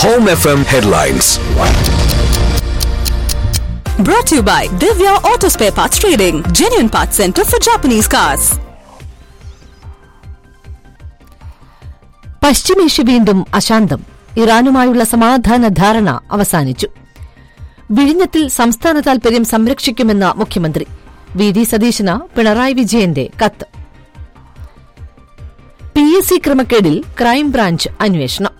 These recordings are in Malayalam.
Home FM headlines. Brought to you by Divya Auto Spare Parts Trading, genuine parts center for Japanese cars. പശ്ചിമേഷ്യ വീണ്ടും അശാന്തം ഇറാനുമായുള്ള സമാധാന ധാരണ അവസാനിച്ചു വിഴിഞ്ഞത്തിൽ സംസ്ഥാന താൽപര്യം സംരക്ഷിക്കുമെന്ന മുഖ്യമന്ത്രി വി ഡി സതീശന് പിണറായി വിജയന്റെ കത്ത് പി എസ് സി ക്രമക്കേടിൽ ക്രൈംബ്രാഞ്ച് അന്വേഷണം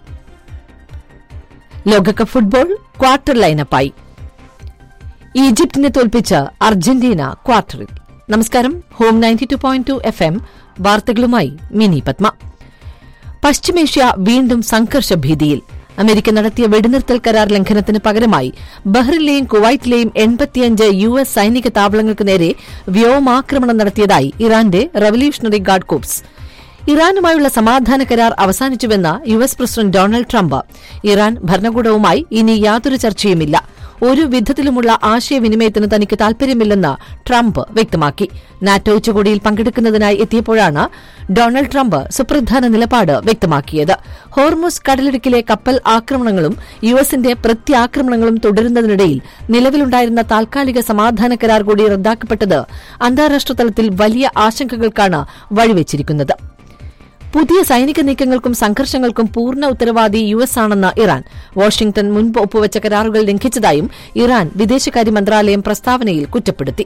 ലോകകപ്പ് ഫുട്ബോൾ ക്വാർട്ടർ ലൈനപ്പായി ഈജിപ്തിനെ തോൽപ്പിച്ച് അർജന്റീന ക്വാർട്ടറിൽ നമസ്കാരം home ninety two point two F M വാർത്തകളുമായി മിനി പത്മ പശ്ചിമേഷ്യ വീണ്ടും സംഘർഷഭീതിയിൽ അമേരിക്ക നടത്തിയ വെടിനിർത്തൽ കരാർ ലംഘനത്തിന് പകരമായി ബഹ്റിനിലെയും കുവൈറ്റിലെയും എൺപത്തിയഞ്ച് യു എസ് സൈനിക താവളങ്ങൾക്ക് നേരെ വ്യോമാക്രമണം നടത്തിയതായി ഇറാന്റെ റവല്യൂഷണറി ഗാർഡ് കോപ്സ് ഇറാനുമായുള്ള സമാധാന കരാർ അവസാനിച്ചുവെന്ന് U S president Donald Trump Iran ഭരണകൂടവുമായി ഇനി യാതൊരു ചർച്ചയുമില്ല ഒരു വിധത്തിലുമുള്ള ആശയവിനിമയത്തിന് തനിക്ക് താൽപര്യമില്ലെന്ന് ട്രംപ് വ്യക്തമാക്കി നാറ്റോ ഉച്ചകോടിയിൽ പങ്കെടുക്കുന്നതിനായി എത്തിയപ്പോഴാണ് ഡൊണാൾഡ് ട്രംപ് സുപ്രധാന നിലപാട് വ്യക്തമാക്കിയത് ഹോർമുസ് കടലിടുക്കിലെ കപ്പൽ ആക്രമണങ്ങളും യു എസിന്റെ പ്രത്യാക്രമണങ്ങളും തുടരുന്നതിനിടയിൽ നിലവിലുണ്ടായിരുന്ന താൽക്കാലിക സമാധാന കരാർ കൂടി റദ്ദാക്കപ്പെട്ടത് അന്താരാഷ്ട്ര തലത്തിൽ വലിയ ആശങ്കകൾക്കാണ് വഴിവെച്ചിരിക്കുന്നത് പുതിയ സൈനിക നീക്കങ്ങൾക്കും സംഘർഷങ്ങൾക്കും പൂർണ്ണ ഉത്തരവാദി യു എസ് ആണെന്ന് ഇറാൻ വാഷിംഗ്ടൺ മുൻപ് ഒപ്പുവച്ച കരാറുകൾ ലംഘിച്ചതായും ഇറാൻ വിദേശകാര്യ മന്ത്രാലയം പ്രസ്താവനയിൽ കുറ്റപ്പെടുത്തി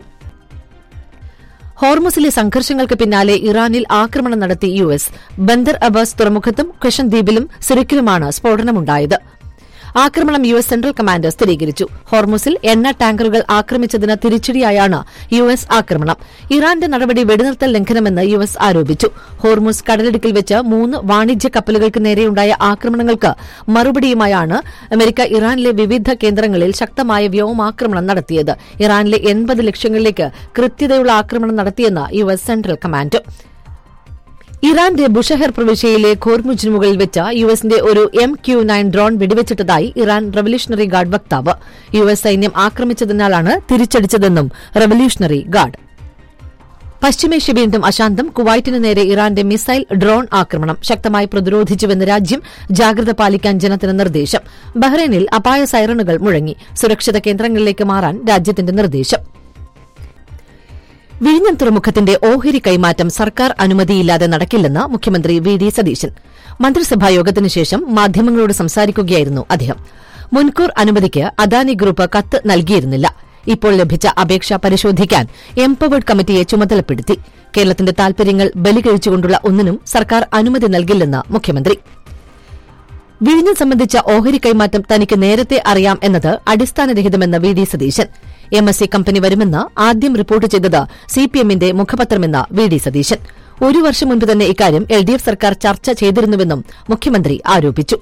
ഹോർമുസിലെ സംഘർഷങ്ങൾക്ക് പിന്നാലെ ഇറാനിൽ ആക്രമണം നടത്തി യു എസ് ബന്ദർ അബാസ് തുറമുഖത്തും ക്വഷൻ ദ്വീപിലും സിറിക്കിലുമാണ് സ്ഫോടനമുണ്ടായത് ആക്രമണം യു എസ് സെൻട്രൽ കമാൻഡർ സ്ഥിരീകരിച്ചു ഹോർമുസിൽ എണ്ണ ടാങ്കറുകൾ ആക്രമിച്ചതിന് തിരിച്ചടിയായാണ് യു എസ് ആക്രമണം ഇറാന്റെ നടപടി വെടിനിർത്തൽ ലംഘനമെന്ന് യു എസ് ആരോപിച്ചു ഹോർമുസ് കടലിടുക്കിൽ വെച്ച് മൂന്ന് വാണിജ്യ കപ്പലുകൾക്ക് നേരെയുണ്ടായ ആക്രമണങ്ങൾക്ക് മറുപടിയുമായാണ് അമേരിക്ക ഇറാനിലെ വിവിധ കേന്ദ്രങ്ങളിൽ ശക്തമായ വ്യോമാക്രമണം നടത്തിയത് ഇറാനിലെ എൺപത് ലക്ഷ്യങ്ങളിലേക്ക് കൃത്യതയുള്ള ആക്രമണം നടത്തിയെന്ന് യു എസ് സെൻട്രൽ കമാൻഡ് ഇറാന്റെ ബുഷഹർ പ്രവിശ്യയിലെ ഖോർമുജിന് മുകളിൽ വെച്ച് യു എസിന്റെ ഒരു എം ക്യു നയൻ ഡ്രോൺ വെടിവെച്ചിട്ടതായി ഇറാൻ റവല്യൂഷണറി ഗാർഡ് വക്താവ് യു എസ് സൈന്യം ആക്രമിച്ചതിനാലാണ് തിരിച്ചടിച്ചതെന്നും റവല്യൂഷണറി ഗാർഡ് പശ്ചിമേഷ്യ വീണ്ടും അശാന്തം കുവൈറ്റിന് നേരെ ഇറാന്റെ മിസൈൽ ഡ്രോൺ ആക്രമണം ശക്തമായി പ്രതിരോധിച്ചുവെന്ന് രാജ്യം ജാഗ്രത പാലിക്കാൻ ജനത്തിന് നിർദ്ദേശം ബഹ്റൈനിൽ അപായ സൈറണുകൾ മുഴങ്ങി സുരക്ഷിത കേന്ദ്രങ്ങളിലേക്ക് മാറാൻ രാജ്യത്തിന്റെ നിർദ്ദേശം വിഴിഞ്ഞം തുറമുഖത്തിന്റെ ഓഹരി കൈമാറ്റം സർക്കാർ അനുമതിയില്ലാതെ നടക്കില്ലെന്ന് മുഖ്യമന്ത്രി വി ഡി സതീശൻ മന്ത്രിസഭാ യോഗത്തിനു ശേഷം മാധ്യമങ്ങളോട് സംസാരിക്കുകയായിരുന്നു അദ്ദേഹം മുൻകൂർ അനുമതിക്ക് അദാനി ഗ്രൂപ്പ് കത്ത് നൽകിയിരുന്നില്ല ഇപ്പോൾ ലഭിച്ച അപേക്ഷ പരിശോധിക്കാൻ എംപവേർഡ് കമ്മിറ്റിയെ ചുമതലപ്പെടുത്തി കേരളത്തിന്റെ താൽപര്യങ്ങൾ ബലികഴിച്ചുകൊണ്ടുള്ള ഒന്നിനും സർക്കാർ അനുമതി നൽകില്ലെന്ന് മുഖ്യമന്ത്രി വിഴിഞ്ഞം സംബന്ധിച്ച ഓഹരി കൈമാറ്റം തനിക്ക് നേരത്തെ അറിയാം എന്നത് അടിസ്ഥാനരഹിതമെന്ന് V D Satheesan M S C company വരുമെന്ന് ആദ്യം റിപ്പോർട്ട് ചെയ്തത് സിപിഎമ്മിന്റെ മുഖപത്രമെന്ന് വി ഡി സതീശൻ ഒരു വർഷം മുൻപ് തന്നെ ഇക്കാര്യം എൽ ഡി എഫ് സർക്കാർ ചർച്ച ചെയ്തിരുന്നുവെന്നും മുഖ്യമന്ത്രി ആരോപിച്ചു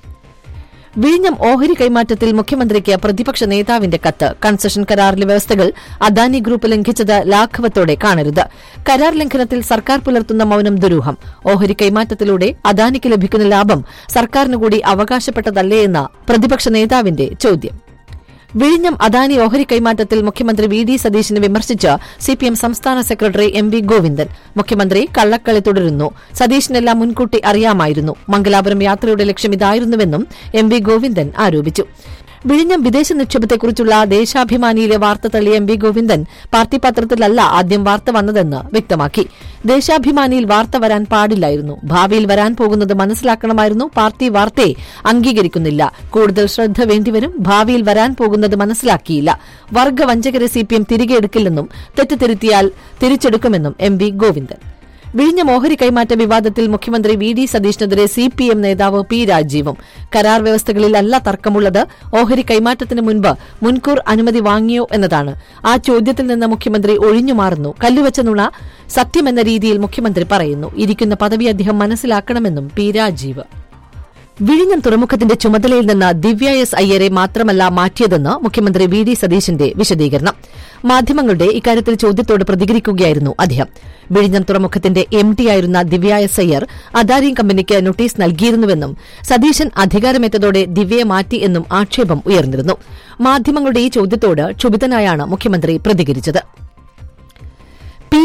വിഴിഞ്ഞം ഓഹരി കൈമാറ്റത്തിൽ മുഖ്യമന്ത്രിക്ക് പ്രതിപക്ഷ നേതാവിന്റെ കത്ത് കൺസഷൻ കരാറിലെ വ്യവസ്ഥകൾ അദാനി ഗ്രൂപ്പ് ലംഘിച്ചത് ലാഘവത്തോടെ കാണരുത് കരാർ ലംഘനത്തിൽ സർക്കാർ പുലർത്തുന്ന മൌനം ദുരൂഹം ഓഹരി കൈമാറ്റത്തിലൂടെ അദാനിക്ക് ലഭിക്കുന്ന ലാഭം സർക്കാരിന് കൂടി അവകാശപ്പെട്ടതല്ലേ എന്ന പ്രതിപക്ഷ നേതാവിന്റെ ചോദ്യം വിഴിഞ്ഞം അദാനി ഓഹരി കൈമാറ്റത്തിൽ മുഖ്യമന്ത്രി വി ഡി സതീശനെ വിമർശിച്ച് സിപിഎം സംസ്ഥാന സെക്രട്ടറി എം വി ഗോവിന്ദൻ മുഖ്യമന്ത്രി കള്ളക്കളി തുടരുന്നു സതീശനെല്ലാം മുൻകൂട്ടി അറിയാമായിരുന്നു മംഗലാപുരം യാത്രയുടെ ലക്ഷ്യം ഇതായിരുന്നുവെന്നും എം വി ഗോവിന്ദൻ ആരോപിച്ചു വിഴിഞ്ഞം വിദേശ നിക്ഷേപത്തെക്കുറിച്ചുള്ള ദേശാഭിമാനിയിലെ വാർത്ത തള്ളിയ എം വി ഗോവിന്ദൻ പാർട്ടി പത്രത്തിലല്ല ആദ്യം വാർത്ത വന്നതെന്ന് വ്യക്തമാക്കി ദേശാഭിമാനിയിൽ വാർത്ത വരാൻ പാടില്ലായിരുന്നു ഭാവിയിൽ വരാൻ പോകുന്നത് മനസ്സിലാക്കണമായിരുന്നു പാർട്ടി വാർത്തയെ അംഗീകരിക്കുന്നില്ല കൂടുതൽ ശ്രദ്ധ വേണ്ടിവരും ഭാവിയിൽ വരാൻ പോകുന്നത് മനസ്സിലാക്കിയില്ല വർഗവഞ്ചകരെ സിപിഎം തിരികെ എടുക്കില്ലെന്നും തെറ്റ് തിരുത്തിയാൽ തിരിച്ചെടുക്കുമെന്നും എം വി ഗോവിന്ദൻ വിഴിഞ്ഞം ഓഹരി കൈമാറ്റ വിവാദത്തിൽ മുഖ്യമന്ത്രി വി ഡി സതീഷിനെതിരെ സിപിഎം നേതാവ് പി രാജീവും കരാർ വ്യവസ്ഥകളിലല്ല തർക്കമുള്ളത് ഓഹരി കൈമാറ്റത്തിന് മുൻപ് മുൻകൂർ അനുമതി വാങ്ങിയോ എന്നതാണ് ആ ചോദ്യത്തിൽ നിന്ന് മുഖ്യമന്ത്രി ഒഴിഞ്ഞുമാറുന്നു കല്ലുവച്ച നുണ സത്യമെന്ന രീതിയിൽ മുഖ്യമന്ത്രി പറയുന്നു ഇരിക്കുന്ന പദവി അദ്ദേഹം മനസ്സിലാക്കണമെന്നും പി രാജീവ് വിഴിഞ്ഞം തുറമുഖത്തിന്റെ ചുമതലയിൽ നിന്ന് ദിവ്യ എസ് അയ്യരെ മാത്രമല്ല മാറ്റിയതെന്ന് മുഖ്യമന്ത്രി വി ഡി സതീശന്റെ വിശദീകരണം മാധ്യമങ്ങളുടെ ഇക്കാര്യത്തിൽ ചോദ്യത്തോട് പ്രതികരിക്കുകയായിരുന്നു അദ്ദേഹം വിഴിഞ്ഞം തുറമുഖത്തിന്റെ എം ഡിയായിരുന്ന ദിവ്യ എസ് അയ്യർ അദാനി കമ്പനിക്ക് നോട്ടീസ് നൽകിയിരുന്നുവെന്നും സതീശൻ അധികാരമേറ്റതോടെ ദിവ്യയെ മാറ്റി എന്നും ആക്ഷേപം ഉയർന്നിരുന്നു മാധ്യമങ്ങളുടെ ഈ ചോദ്യത്തോട് ക്ഷുഭിതനായാണ് മുഖ്യമന്ത്രി പ്രതികരിച്ചത് പി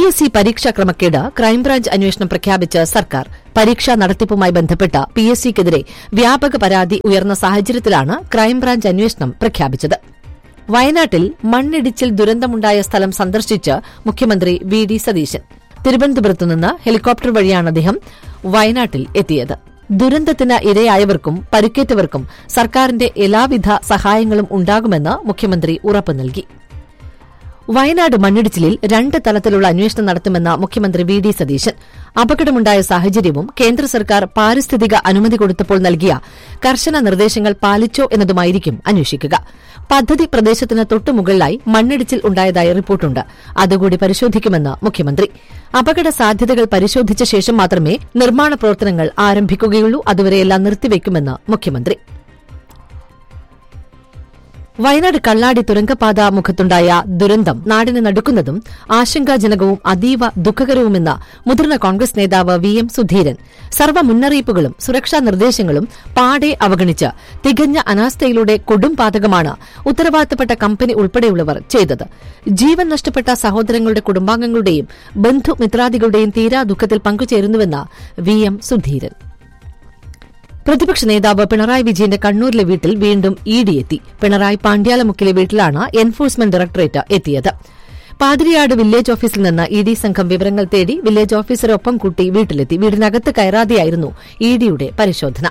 എസ് സി പരീക്ഷാ ക്രമക്കേട് ക്രൈംബ്രാഞ്ച് അന്വേഷണം പ്രഖ്യാപിച്ച് സർക്കാർ പരീക്ഷാ നടത്തിപ്പുമായി ബന്ധപ്പെട്ട് പി എസ് സിക്കെതിരെ വ്യാപക പരാതി ഉയർന്ന സാഹചര്യത്തിലാണ് ക്രൈംബ്രാഞ്ച് അന്വേഷണം പ്രഖ്യാപിച്ചത് വയനാട്ടിൽ മണ്ണിടിച്ചിൽ ദുരന്തമുണ്ടായ സ്ഥലം സന്ദർശിച്ച് മുഖ്യമന്ത്രി വി ഡി സതീശൻ തിരുവനന്തപുരത്തുനിന്ന് ഹെലികോപ്റ്റർ വഴിയാണ് അദ്ദേഹം വയനാട്ടിൽ എത്തിയത് ദുരന്തത്തിന് ഇരയായവർക്കും പരിക്കേറ്റവർക്കും സർക്കാരിന്റെ എല്ലാവിധ സഹായങ്ങളും ഉണ്ടാകുമെന്ന് മുഖ്യമന്ത്രി ഉറപ്പു നൽകി വയനാട് മണ്ണിടിച്ചിലിൽ രണ്ട് തലത്തിലുള്ള അന്വേഷണം നടത്തുമെന്ന മുഖ്യമന്ത്രി വി ഡി സതീശൻ അപകടമുണ്ടായ സാഹചര്യവും കേന്ദ്ര സർക്കാർ പാരിസ്ഥിതിക അനുമതി കൊടുത്തപ്പോൾ നൽകിയ കർശന നിർദ്ദേശങ്ങൾ പാലിച്ചോ എന്നതുമായിരിക്കും അന്വേഷിക്കുക പദ്ധതി പ്രദേശത്തിന് തൊട്ടുമുകളിലായി മണ്ണിടിച്ചിൽ ഉണ്ടായതായി റിപ്പോർട്ടുണ്ട് അതുകൂടി പരിശോധിക്കുമെന്ന് മുഖ്യമന്ത്രി അപകട സാധ്യതകൾ പരിശോധിച്ച ശേഷം മാത്രമേ നിർമ്മാണ പ്രവർത്തനങ്ങൾ ആരംഭിക്കുകയുള്ളൂ അതുവരെയെല്ലാം നിർത്തിവെക്കുമെന്ന് മുഖ്യമന്ത്രി വയനാട് കള്ളാടി തുരങ്കപാത മുഖത്തുണ്ടായ ദുരന്തം നാടിന് നടുക്കുന്നതും ആശങ്കാജനകവും അതീവ ദുഃഖകരവുമെന്ന് മുതിർന്ന കോൺഗ്രസ് നേതാവ് വി എം സുധീരൻ സർവ്വ മുന്നറിയിപ്പുകളും സുരക്ഷാ നിർദ്ദേശങ്ങളും പാടെ അവഗണിച്ച് തികഞ്ഞ അനാസ്ഥയിലൂടെ കൊടും പാതകമാണ് ഉത്തരവാദിത്തപ്പെട്ട കമ്പനി ഉൾപ്പെടെയുള്ളവർ ചെയ്തത് ജീവൻ നഷ്ടപ്പെട്ട സഹോദരങ്ങളുടെ കുടുംബാംഗങ്ങളുടെയും ബന്ധുമിത്രാദികളുടെയും തീരാ ദുഃഖത്തിൽ പങ്കുചേരുന്നുവെന്ന് വി എം സുധീരൻ പ്രതിപക്ഷ നേതാവ് പിണറായി വിജയന്റെ കണ്ണൂരിലെ വീട്ടിൽ വീണ്ടും ഇ ഡി എത്തി പിണറായി പാണ്ഡ്യാലമുക്കിലെ വീട്ടിലാണ് എൻഫോഴ്സ്മെന്റ് ഡയറക്ടറേറ്റ് എത്തിയത് പാതിരിയാട് വില്ലേജ് ഓഫീസിൽ നിന്ന് ഇ ഡി സംഘം വിവരങ്ങൾ തേടി വില്ലേജ് ഓഫീസറെ ഒപ്പം കൂട്ടി വീട്ടിലെത്തി വീടിനകത്ത് കയറാതെയായിരുന്നു ഇ ഡിയുടെ പരിശോധന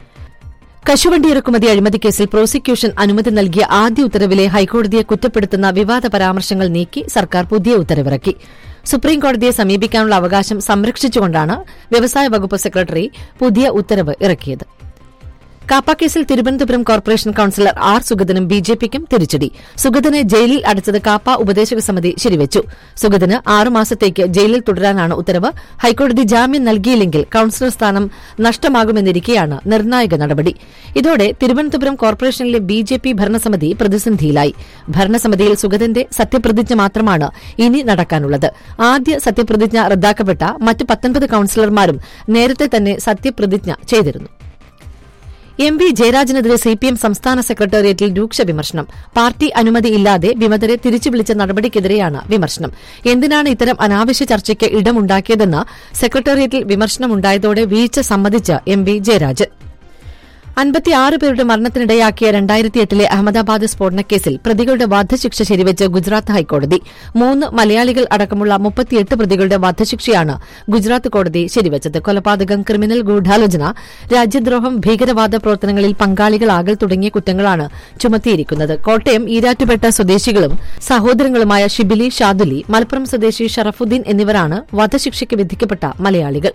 കശുവണ്ടി ഇറക്കുമതി അഴിമതി കേസിൽ പ്രോസിക്യൂഷൻ അനുമതി നൽകിയ ആദ്യ ഉത്തരവിലെ ഹൈക്കോടതിയെ കുറ്റപ്പെടുത്തുന്ന വിവാദ പരാമർശങ്ങൾ നീക്കി സർക്കാർ പുതിയ ഉത്തരവിറക്കി സുപ്രീംകോടതിയെ സമീപിക്കാനുള്ള അവകാശം സംരക്ഷിച്ചുകൊണ്ടാണ് വ്യവസായ വകുപ്പ് സെക്രട്ടറി പുതിയ ഉത്തരവ് ഇറക്കിയത് കാപ്പ കേസിൽ തിരുവനന്തപുരം കോർപ്പറേഷൻ കൌൺസിലർ ആർ സുഗതനും ബിജെപിക്കും തിരിച്ചടി സുഗതനെ ജയിലിൽ അടച്ചത് കാപ്പ ഉപദേശക സമിതി ശരിവച്ചു സുഗതന് ആറുമാസത്തേക്ക് ജയിലിൽ തുടരാനാണ് ഉത്തരവ് ഹൈക്കോടതി ജാമ്യം നൽകിയില്ലെങ്കിൽ കൌൺസിലർ സ്ഥാനം നഷ്ടമാകുമെന്നിരിക്കെയാണ് നിർണായക നടപടി ഇതോടെ തിരുവനന്തപുരം കോർപ്പറേഷനിലെ ബിജെപി ഭരണസമിതി പ്രതിസന്ധിയിലായി ഭരണസമിതിയിൽ സുഗതന്റെ സത്യപ്രതിജ്ഞ മാത്രമാണ് ഇനി നടക്കാനുള്ളത് ആദ്യ സത്യപ്രതിജ്ഞ റദ്ദാക്കപ്പെട്ട മറ്റ് പത്തൊൻപത് കൌൺസിലർമാരും നേരത്തെ തന്നെ സത്യപ്രതിജ്ഞ ചെയ്തിരുന്നു എം വി ജയരാജനെതിരെ സിപിഎം സംസ്ഥാന സെക്രട്ടേറിയറ്റിൽ രൂക്ഷ വിമർശനം പാർട്ടി അനുമതിയില്ലാതെ വിമതരെ തിരിച്ചു വിളിച്ച നടപടിക്കെതിരെയാണ് വിമർശനം എന്തിനാണ് ഇത്തരം അനാവശ്യ ചർച്ചയ്ക്ക് ഇടമുണ്ടാക്കിയതെന്ന് സെക്രട്ടേറിയറ്റിൽ വിമർശനമുണ്ടായതോടെ വീഴ്ച സമ്മതിച്ച് എം വി ജയരാജൻ അൻപത്തിയാറ് പേരുടെ മരണത്തിനിടയാക്കിയ രണ്ടായിരത്തി എട്ടിലെ അഹമ്മദാബാദ് സ്ഫോടനക്കേസിൽ പ്രതികളുടെ വധശിക്ഷ ശരിവെച്ച് ഗുജറാത്ത് ഹൈക്കോടതി മൂന്ന് മലയാളികൾ അടക്കമുള്ള മുപ്പത്തിയെട്ട് പ്രതികളുടെ വധശിക്ഷയാണ് ഗുജറാത്ത് കോടതി ശരിവച്ചത് കൊലപാതകം ക്രിമിനൽ ഗൂഢാലോചന രാജ്യദ്രോഹം ഭീകരവാദ പ്രവർത്തനങ്ങളിൽ പങ്കാളികളാകൽ തുടങ്ങിയ കുറ്റങ്ങളാണ് ചുമത്തിയിരിക്കുന്നത് കോട്ടയം ഈരാറ്റുപേട്ട സ്വദേശികളും സഹോദരങ്ങളുമായ ഷിബിലി ഷാദുലി മലപ്പുറം സ്വദേശി ഷറഫുദ്ദീൻ എന്നിവരാണ് വധശിക്ഷയ്ക്ക് വിധിക്കപ്പെട്ട മലയാളികൾ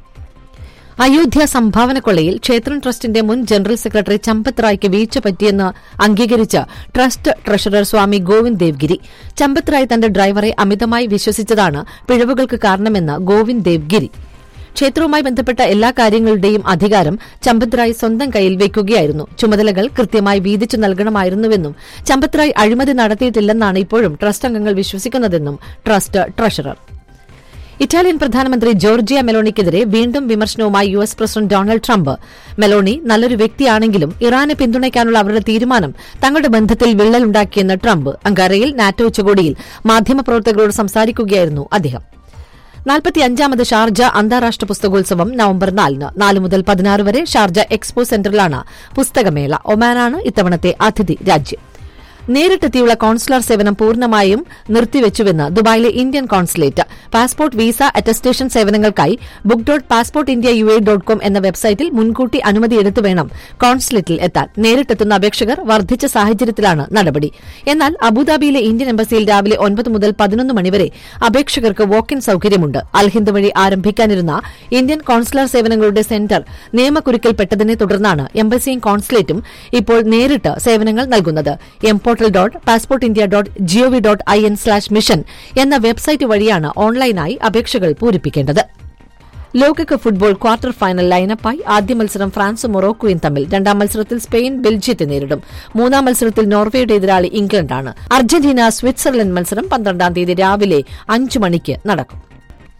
അയോധ്യ സംഭാവന കൊള്ളയിൽ ക്ഷേത്രം ട്രസ്റ്റിന്റെ മുൻ ജനറൽ സെക്രട്ടറി ചമ്പത് റായ്ക്ക് വീഴ്ച പറ്റിയെന്ന് അംഗീകരിച്ച ട്രസ്റ്റ് ട്രഷറർ സ്വാമി ഗോവിന്ദ് ദേവ്ഗിരി ചമ്പത് റായ് തന്റെ ഡ്രൈവറെ അമിതമായി വിശ്വസിച്ചതാണ് പിഴവുകൾക്ക് കാരണമെന്ന് ഗോവിന്ദ് ദേവ്ഗിരി ക്ഷേത്രവുമായി ബന്ധപ്പെട്ട എല്ലാ കാര്യങ്ങളുടെയും അധികാരം ചമ്പത് റായ് സ്വന്തം കയ്യിൽ വയ്ക്കുകയായിരുന്നു ചുമതലകൾ കൃത്യമായി വീതിച്ചു നൽകണമായിരുന്നുവെന്നും ചമ്പത് റായ് അഴിമതി നടത്തിയിട്ടില്ലെന്നാണ് ഇപ്പോഴും ട്രസ്റ്റ് അംഗങ്ങൾ വിശ്വസിക്കുന്നതെന്നും ട്രസ്റ്റ് ട്രഷറർ ഇറ്റാലിയൻ പ്രധാനമന്ത്രി ജോർജിയ മെലോണിക്കെതിരെ വീണ്ടും വിമർശനവുമായി U S president Donald Trump Meloni നല്ലൊരു വ്യക്തിയാണെങ്കിലും ഇറാനെ പിന്തുണയ്ക്കാനുള്ള അവരുടെ തീരുമാനം തങ്ങളുടെ ബന്ധത്തിൽ വിള്ളലുണ്ടാക്കിയെന്ന് ട്രംപ് അങ്കാരയിൽ നാറ്റോ ഉച്ചകോടിയിൽ മാധ്യമപ്രവർത്തകരോട് സംസാരിക്കുകയായിരുന്നു അദ്ദേഹം നാൽപ്പത്തിയഞ്ചാമത് ഷാർജ അന്താരാഷ്ട്ര പുസ്തകോത്സവം നവംബർ നാലിന് നാല് മുതൽ പതിനാറ് വരെ ഷാർജ എക്സ്പോ സെന്ററിലാണ് പുസ്തകമേള ഒമാനാണ് ഇത്തവണത്തെ അതിഥി രാജ്യം നേരിട്ടെത്തിയുള്ള കോൺസുലർ സേവനം പൂർണ്ണമായും നിർത്തിവെച്ചുവെന്ന് ദുബായിലെ Indian consulate passport visa attestation സേവനങ്ങൾക്കായി book dot passport India U A dot com എന്ന വെബ്സൈറ്റിൽ മുൻകൂട്ടി അനുമതിയെടുത്ത് വേണം കോൺസുലേറ്റിൽ എത്താൻ നേരിട്ടെത്തുന്ന അപേക്ഷകർ വർദ്ധിച്ച സാഹചര്യത്തിലാണ് നടപടി എന്നാൽ അബുദാബിയിലെ ഇന്ത്യൻ എംബസിയിൽ രാവിലെ ഒൻപത് മുതൽ പതിനൊന്ന് മണിവരെ അപേക്ഷകർക്ക് വാക്ക് ഇൻ സൌകര്യമുണ്ട് അൽഹിന്ദ് വഴി ആരംഭിക്കാനിരുന്ന ഇന്ത്യൻ കോൺസുലർ സേവനങ്ങളുടെ സെന്റർ നിയമക്കുരുക്കിൽപ്പെട്ടതിനെ തുടർന്നാണ് എംബസിയും കോൺസുലേറ്റും ഇപ്പോൾ നേരിട്ട് സേവനങ്ങൾ നൽകുന്നത് mportal dot passport India dot GOV dot I N slash mission എന്ന വെബ്സൈറ്റ് വഴിയാണ് ഓൺലൈനായി അപേക്ഷകൾ പൂരിപ്പിക്കേണ്ടത് ലോകകപ്പ് ഫുട്ബോൾ ക്വാർട്ടർ ഫൈനൽ ലൈനപ്പായി ആദ്യ മത്സരം ഫ്രാൻസും മൊറോക്കോയും തമ്മിൽ രണ്ടാം മത്സരത്തിൽ സ്പെയിൻ ബെൽജിയത്തെ നേരിടും മൂന്നാം മത്സരത്തിൽ നോർവേയുടെ എതിരാളി ഇംഗ്ലണ്ടാണ് അർജന്റീന സ്വിറ്റ്സർലൻഡ് മത്സരം പന്ത്രണ്ടാം തീയതി രാവിലെ അഞ്ചു മണിക്ക് നടക്കും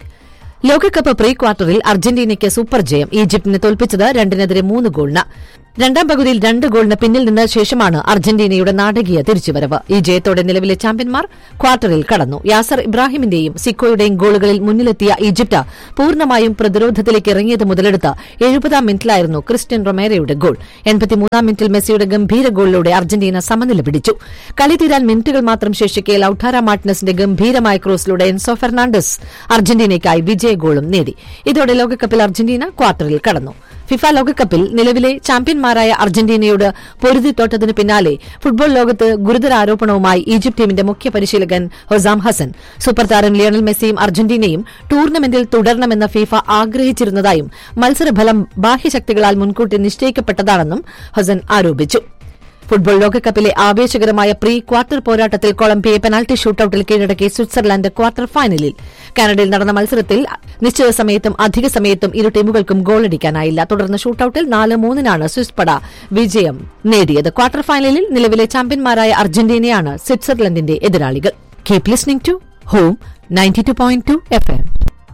ലോകകപ്പ് പ്രീ ക്വാർട്ടറിൽ അർജന്റീനയ്ക്ക് സൂപ്പർ ജയം ഈജിപ്തിനെ തോൽപ്പിച്ചത് രണ്ടിനെതിരെ മൂന്ന് ഗോളിന് രണ്ടാം പകുതിയിൽ രണ്ട് ഗോളിന് പിന്നിൽ നിന്ന ശേഷമാണ് അർജന്റീനയുടെ നാടകീയ തിരിച്ചുവരവ് ഈ ജയത്തോടെ നിലവിലെ ചാമ്പ്യന്മാർ ക്വാർട്ടറിൽ കടന്നു യാസർ ഇബ്രാഹിമിന്റെയും സിക്കോയുടെയും ഗോളുകളിൽ മുന്നിലെത്തിയ ഈജിപ്ത് പൂർണ്ണമായും പ്രതിരോധത്തിലേക്ക് ഇറങ്ങിയത് മുതലെടുത്ത് എഴുപതാം മിനിറ്റിലായിരുന്നു ക്രിസ്ത്യൻ റൊമേരയുടെ ഗോൾ എൺപത്തിമൂന്നാം മിനിറ്റിൽ മെസ്സിയുടെ ഗംഭീര ഗോളിലൂടെ അർജന്റീന സമനില പിടിച്ചു കളി തീരാൻ മിനിറ്റുകൾ മാത്രം ശേഷിക്കെ ലൌട്ടാര മാർട്ടിനസിന്റെ ഗംഭീരമായ ക്രോസിലൂടെ എൻസോ ഫെർണാണ്ടസ് അർജന്റീനയ്ക്കായി വിജയ ഗോളും നേടി ഇതോടെ ലോകകപ്പിൽ അർജന്റീന ക്വാർട്ടറിൽ കടന്നു ഫിഫ ലോകകപ്പിൽ നിലവിലെ ചാമ്പ്യന്മാരായ അർജന്റീനയോട് പൊരുതിത്തോട്ടതിന് പിന്നാലെ ഫുട്ബോൾ ലോകത്ത് ഗുരുതര ആരോപണവുമായി ഈജിപ്ത് ടീമിന്റെ മുഖ്യ പരിശീലകൻ ഹൊസാം ഹസൻ സൂപ്പർ താരം ലിയണൽ മെസ്സിയും അർജന്റീനയും ടൂർണമെന്റിൽ തുടരണമെന്ന് ഫിഫ ആഗ്രഹിച്ചിരുന്നതായും മത്സരഫലം ബാഹ്യശക്തികളാൽ മുൻകൂട്ടി നിശ്ചയിക്കപ്പെട്ടതാണെന്നും ഹസൻ ആരോപിച്ചു ഫുട്ബോൾ ലോകകപ്പിലെ ആവേശകരമായ പ്രീ ക്വാർട്ടർ പോരാട്ടത്തിൽ കൊളംബിയയെ പെനാൽറ്റി ഷൂട്ടൌട്ടിൽ കീഴടക്കി സ്വിറ്റ്സർലാൻഡ് ക്വാർട്ടർ ഫൈനലിൽ കാനഡയിൽ നടന്ന മത്സരത്തിൽ നിശ്ചിത സമയത്തും അധിക സമയത്തും ഇരു ടീമുകൾക്കും ഗോളടിക്കാനായില്ല തുടർന്ന് ഷൂട്ടൌട്ടിൽ നാല് മൂന്നിനാണ് സ്വിസ് പട വിജയം നേടിയത് ക്വാർട്ടർ ഫൈനലിൽ നിലവിലെ ചാമ്പ്യന്മാരായ അർജന്റീനയാണ് സ്വിറ്റ്സർലൻഡിന്റെ എതിരാളികൾ keep listening to home ninety two point two F M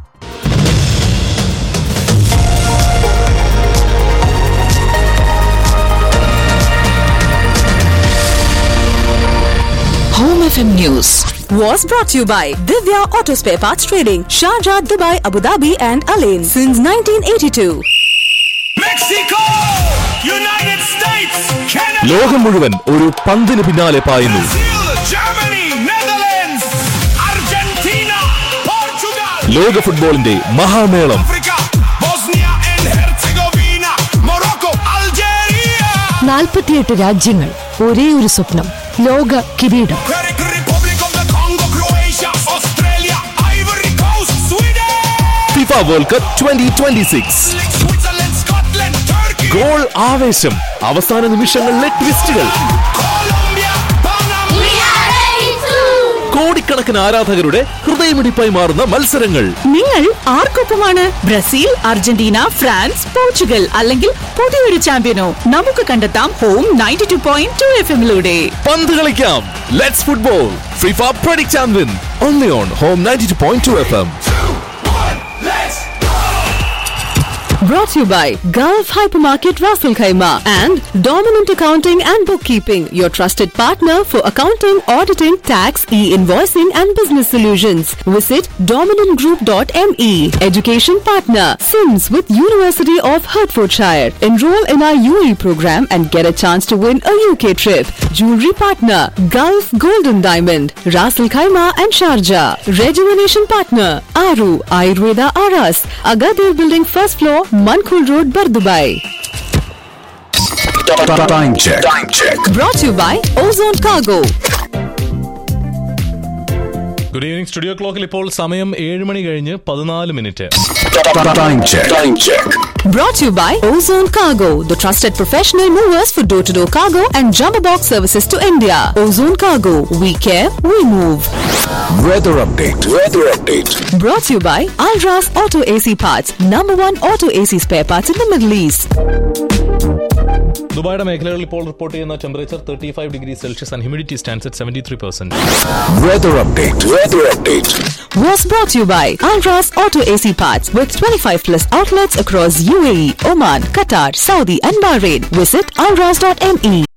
Home FM News was brought to you by Divya Auto Spare Parts Trading, Sharjah, Dubai, Abu Dhabi, and Alain since 1982. Mexico United States Canada ലോകം മുഴുവൻ ഒരു പന്തിന് പിന്നാലെ പായുന്നു Brazil Germany Netherlands Argentina Portugal ലോക ഫുട്ബോളിന്റെ മഹാമേളം Africa Bosnia and Herzegovina Morocco Algeria നാൽപ്പത്തിയെട്ട് രാജ്യങ്ങൾ ഒരേ ഒരു സ്വപ്നം ലോക കിരീടം ചെക്ക് Republic of the Congo Croatia Australia Ivory Coast Sweden FIFA World Cup twenty twenty six Switzerland Scotland Turkey goal ആവേശം അവസാന നിമിഷങ്ങളിലെ ട്വിസ്റ്റുകൾ കൊളംബിയ പനാമ കോടിക്കണക്കിന് ആരാധകരുടെ ഹൃദയമിടിപ്പായി മാറുന്ന മത്സരങ്ങൾ നിങ്ങൾ ആർക്കൊപ്പമാണ് ബ്രസീൽ അർജന്റീന ഫ്രാൻസ് പോർച്ചുഗൽ അല്ലെങ്കിൽ പുതിയൊരു ചാമ്പ്യനോ നമുക്ക് കണ്ടെത്താം home ninety two point two F എമ്മിലൂടെ പന്ത് കളിക്കാം let's football FIFA predict and win only on home ninety two point two F M Brought to you by Gulf Hypermarket Raffle Khaima and Dominant Accounting and Bookkeeping, your trusted partner for accounting, auditing, tax, e-invoicing and business solutions. Visit dominantgroup.me. Education partner, Sims with University of Hertfordshire. Enroll in our UE program and get a chance to win a UK trip. Jewelry partner, Gulf Golden Diamond, Raffle Khaima and Sharjah. Rejuvenation partner, Aru Ayurveda Aras, Agadir Building first floor, Mankul Road, Bardubai. Time check. Time check. Brought to you by Ozone Cargo. Good evening studio ക്ലോക്കിൽ ഇപ്പോൾ സമയം ഏഴ് മണി കഴിഞ്ഞ് പതിനാല് minute Time check. Time check. Brought to you by Ozone Cargo, the trusted professional movers for door-to-door cargo and jumbo box services to India. Ozone Cargo, we care, we move. Weather update. Weather update. Brought to you by Alras Auto AC Parts, number one auto AC spare parts in the Middle East. ദുബായുടെ മേഖലകളിൽ ഇപ്പോൾ റിപ്പോർട്ട് ചെയ്യുന്ന temperature thirty five degree Celsius and humidity stands at seventy three percent Weather update. Weather update. Was brought to you by Alras Auto AC Parts with 25 plus outlets across UAE, Oman, Qatar, Saudi and Bahrain. Visit alras.me.